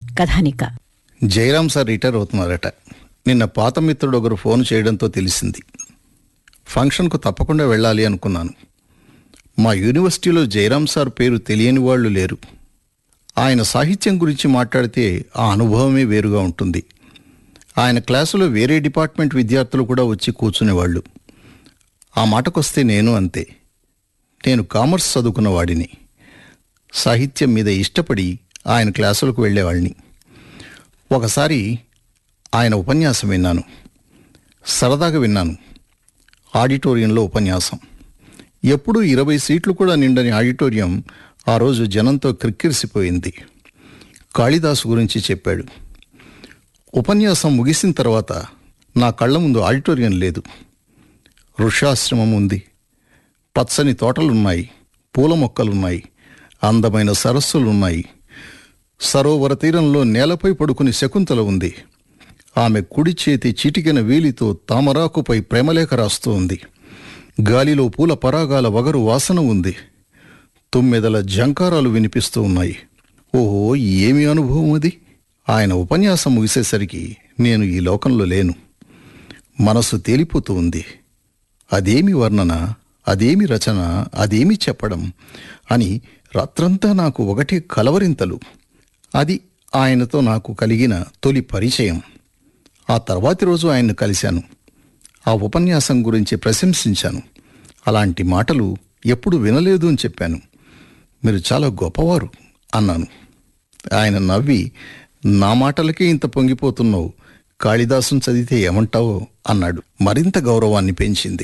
కథానిక Jayaram sir retire అవుతున్నారట నిన్న పాత మిత్రుడు ఒకరు ఫోన్ చేయడంతో తెలిసింది ఫంక్షన్కు తప్పకుండా వెళ్ళాలి అనుకున్నాను మా యూనివర్సిటీలో జయరాం సార్ పేరు తెలియని వాళ్ళు లేరు ఆయన సాహిత్యం గురించి మాట్లాడితే ఆ అనుభవమే వేరుగా ఉంటుంది ఆయన క్లాసులో వేరే డిపార్ట్మెంట్ విద్యార్థులు కూడా వచ్చి కూర్చునేవాళ్ళు ఆ మాటకొస్తే నేను అంతే నేను కామర్స్ చదువుకున్న వాడిని సాహిత్యం మీద ఇష్టపడి ఆయన క్లాసులకు వెళ్ళేవాళ్ళని ఒకసారి ఆయన ఉపన్యాసం విన్నాను సరదాగా విన్నాను ఆడిటోరియంలో ఉపన్యాసం ఎప్పుడూ ఇరవై సీట్లు కూడా నిండని ఆడిటోరియం ఆ రోజు జనంతో క్రిక్కిరిసిపోయింది కాళిదాసు గురించి చెప్పాడు ఉపన్యాసం ముగిసిన తర్వాత నా కళ్ళ ముందు ఆడిటోరియం లేదు ఋషాశ్రమం ఉంది పచ్చని తోటలున్నాయి పూల మొక్కలున్నాయి అందమైన సరస్సులున్నాయి సరోవర తీరంలో నేలపై పడుకుని శకుంతల ఉంది ఆమె కుడి చేతి చిటికెన వేలితో తామరాకుపై ప్రేమలేఖ రాస్తూ ఉంది గాలిలో పూల పరాగాల వగరు వాసన ఉంది తుమ్మెదల జంకారాలు వినిపిస్తూ ఉన్నాయి ఓహో ఏమి అనుభవం అది ఆయన ఉపన్యాసం ముగిసేసరికి నేను ఈ లోకంలో లేను మనసు తేలిపోతూ ఉంది అదేమి వర్ణన అదేమి రచన అదేమి చెప్పడం అని రాత్రంతా నాకు ఒకటే కలవరింతలు అది ఆయనతో నాకు కలిగిన తొలి పరిచయం ఆ తర్వాతి రోజు ఆయన్ను కలిశాను ఆ ఉపన్యాసం గురించి ప్రశంసించాను అలాంటి మాటలు ఎప్పుడు వినలేదు అని చెప్పాను మీరు చాలా గొప్పవారు అన్నాను ఆయన నవ్వి నా మాటలకే ఇంత పొంగిపోతున్నావు కాళిదాసును చదివితే ఏమంటావో అన్నాడు మరింత గౌరవాన్ని పెంచింది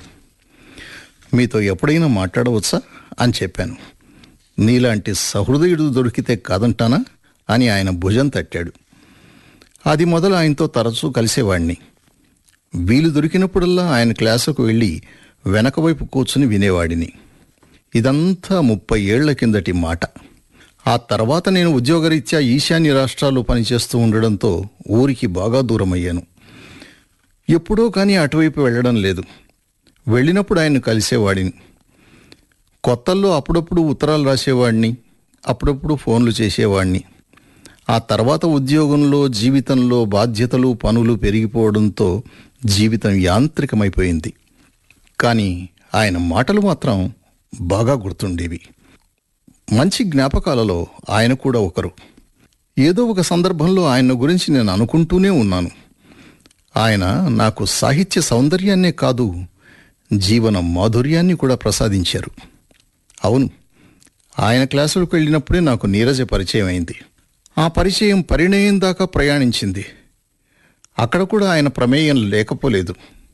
మీతో ఎప్పుడైనా మాట్లాడవచ్చా అని చెప్పాను నీలాంటి సహృదయుడు దొరికితే కాదంటానా అని ఆయన భుజం తట్టాడు అది మొదలు ఆయనతో తరచూ కలిసేవాణ్ణి వీలు దొరికినప్పుడల్లా ఆయన క్లాసుకు వెళ్ళి వెనకవైపు కూర్చుని వినేవాడిని ఇదంతా ముప్పై ఏళ్ల కిందటి మాట ఆ తర్వాత నేను ఉద్యోగరీత్యా ఈశాన్య రాష్ట్రాల్లో పనిచేస్తూ ఉండడంతో ఊరికి బాగా దూరమయ్యాను ఎప్పుడో కానీ అటువైపు వెళ్ళడం లేదు వెళ్ళినప్పుడు ఆయన్ని కలిసేవాడిని కొత్తల్లో అప్పుడప్పుడు ఉత్తరాలు రాసేవాడిని అప్పుడప్పుడు ఫోన్లు చేసేవాడిని ఆ తర్వాత ఉద్యోగంలో జీవితంలో బాధ్యతలు పనులు పెరిగిపోవడంతో జీవితం యాంత్రికమైపోయింది కానీ ఆయన మాటలు మాత్రం బాగా గుర్తుండేవి మంచి జ్ఞాపకాలలో ఆయన కూడా ఒకరు ఏదో ఒక సందర్భంలో ఆయన గురించి నేను అనుకుంటూనే ఉన్నాను ఆయన నాకు సాహిత్య సౌందర్యాన్నే కాదు జీవన మాధుర్యాన్ని కూడా ప్రసాదించారు అవును ఆయన క్లాసులకు వెళ్ళినప్పుడే నాకు నీరజ పరిచయం అయింది ఆ పరిచయం పరిణయం దాకా ప్రయాణించింది అక్కడ కూడా ఆయన ప్రమేయం లేకపోలేదు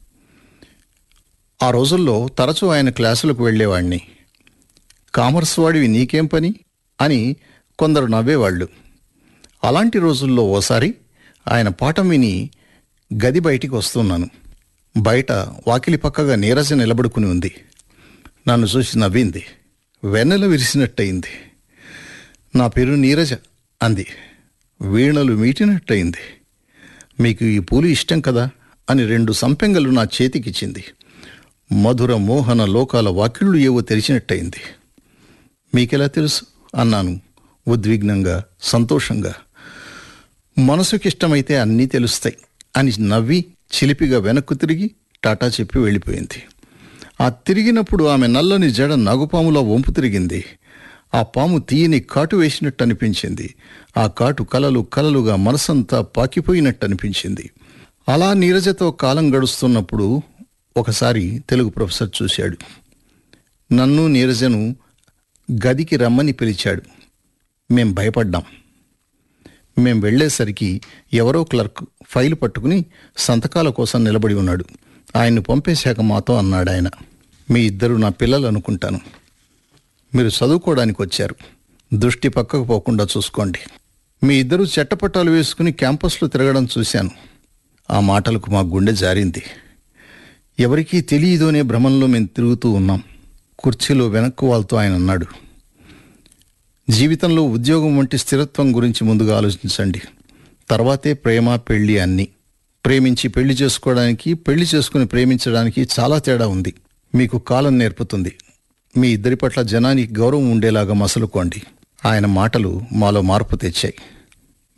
ఆ రోజుల్లో తరచూ ఆయన క్లాసులకు వెళ్ళేవాణ్ణి కామర్స్ వాడివి నీకేం పని అని కొందరు నవ్వేవాళ్ళు అలాంటి రోజుల్లో ఓసారి ఆయన పాఠం విని గది బయటికి వస్తున్నాను బయట వాకిలి పక్కగా నీరజ నిలబడుకుని ఉంది నన్ను చూసి నవ్వింది వెన్నెల విరిసినట్టయింది నా పేరు నీరజ అంది వీణలు మీటినట్టయింది మీకు ఈ పూలు ఇష్టం కదా అని రెండు సంపెంగలు నా చేతికిచ్చింది మధుర మోహన లోకాల వాకిళ్ళు ఏవో తెరిచినట్టయింది మీకెలా తెలుసు అన్నాను ఉద్విగ్నంగా సంతోషంగా మనసుకిష్టమైతే అన్నీ తెలుస్తాయి అని నవ్వి చిలిపిగా వెనక్కు తిరిగి టాటా చెప్పి వెళ్ళిపోయింది ఆ తిరిగినప్పుడు ఆమె నల్లని జడ నగుపాములా వంపు తిరిగింది ఆ పాము తీయని కాటు వేసినట్టు అనిపించింది ఆ కాటు కలలు కలలుగా మనసంతా పాకిపోయినట్టు అనిపించింది అలా నీరజతో కాలం గడుస్తున్నప్పుడు ఒకసారి తెలుగు ప్రొఫెసర్ చూశాడు నన్ను నీరజను గదికి రమ్మని పిలిచాడు మేం భయపడ్డాం మేం వెళ్ళేసరికి ఎవరో క్లర్క్ ఫైలు పట్టుకుని సంతకాల కోసం నిలబడి ఉన్నాడు ఆయన్ని పంపేశాక మాతో అన్నాడు ఆయన మీ ఇద్దరు నా పిల్లలు అనుకుంటాను మీరు చదువుకోవడానికి వచ్చారు దృష్టి పక్కకు పోకుండా చూసుకోండి మీ ఇద్దరు చెట్టపట్టాలు వేసుకుని క్యాంపస్లో తిరగడం చూశాను ఆ మాటలకు మా గుండె జారింది ఎవరికీ తెలియదోనే భ్రమంలో మేము తిరుగుతూ ఉన్నాం కుర్చీలో వెనక్కు వాళ్తూ ఆయన అన్నాడు జీవితంలో ఉద్యోగం వంటి స్థిరత్వం గురించి ముందుగా ఆలోచించండి తర్వాతే ప్రేమ పెళ్లి అన్నీ ప్రేమించి పెళ్లి చేసుకోవడానికి పెళ్లి చేసుకుని ప్రేమించడానికి చాలా తేడా ఉంది మీకు కాలం నేర్పుతుంది మీ ఇద్దరి పట్ల జనానికి గౌరవం ఉండేలాగా మసలుకోండి ఆయన మాటలు మాలో మార్పు తెచ్చాయి